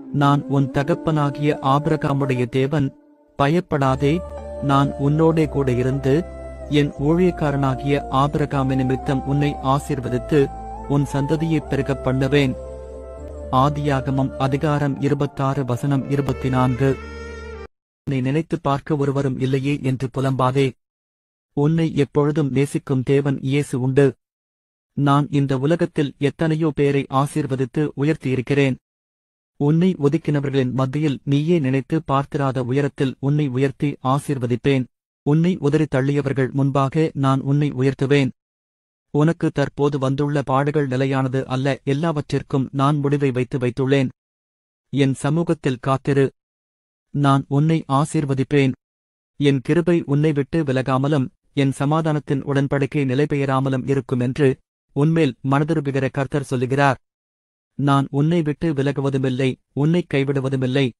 நான் உன் தகப்பனாகிய ஆபிரகாமுடைய தேவன் பயப்படாதே நான் உன்னோடே கூட இருந்து என் ஊழியக்காரனாகிய ஆபிரகாமி நிமித்தம் உன்னை ஆசீர்வதித்து உன் சந்ததியை பெருகப் பண்ணுவேன் ஆதியாகமம் அதிகாரம் இருபத்தாறு வசனம் இருபத்தி நான்கு நீ நினைத்து பார்க்க ஒருவரும் இல்லையே என்று புலம்பாதே உன்னை எப்பொழுதும் நேசிக்கும் தேவன் இயேசு உண்டு நான் இந்த உலகத்தில் எத்தனையோ பேரை ஆசீர்வதித்து உயர்த்தியிருக்கிறேன் உன்னை ஒதுக்கினவர்களின் மத்தியில் நீயே நினைத்து பார்த்திராத உயரத்தில் உன்னை உயர்த்தி ஆசீர்வதிப்பேன் உன்னை உதறி தள்ளியவர்கள் முன்பாக நான் உன்னை உயர்த்துவேன் உனக்கு தற்போது வந்துள்ள பாடுகள் நிலையானது அல்ல எல்லாவற்றிற்கும் நான் முடிவை வைத்து வைத்துள்ளேன் என் சமூகத்தில் காத்திரு நான் உன்னை ஆசீர்வதிப்பேன் என் கிருபை உன்னை விட்டு விலகாமலும் என் சமாதானத்தின் உடன்படிக்கை நிலைபெயராமலும் இருக்கும் என்று உன்மேல் மனதிருபுகிற கர்த்தர் சொல்லுகிறார் நான் உன்னை விட்டு விலகுவதுமில்லை உன்னை கைவிடுவதுமில்லை